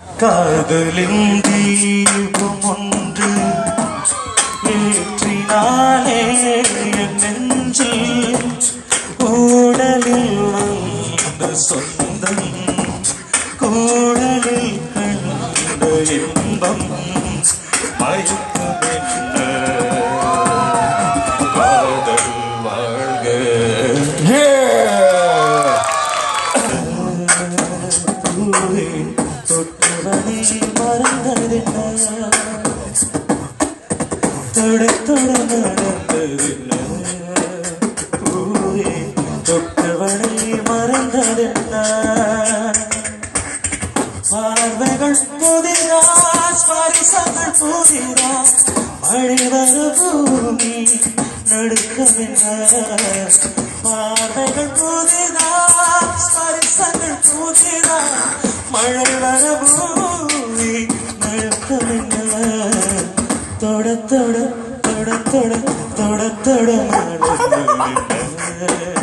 காதலின் தீபம் ஒன்று ஏற்றினாலே என் நெஞ்சில் ஊடலில் வந்த சொந்தம் கூடலில் கண்ட இன்பம் மயக்கமென்ன காதல் வாழ்க பூவே தொட்டவனை மறந்ததென்ன தொட தொட நடந்ததென்ன பூவே தொட்டவனை மறந்ததென்ன பார்வைகள் புதிரா ஸ்பரிசங்கள் புதிரா அழிவர பூமி நடுக்கமென்ன பார்வைகள் புதிரா ஸ்பரிசங்கள் புதிரா மழை வர பூமி நடுக்கமென்ன தொட தொட தொட தொட தொட தொட நடந்ததென்ன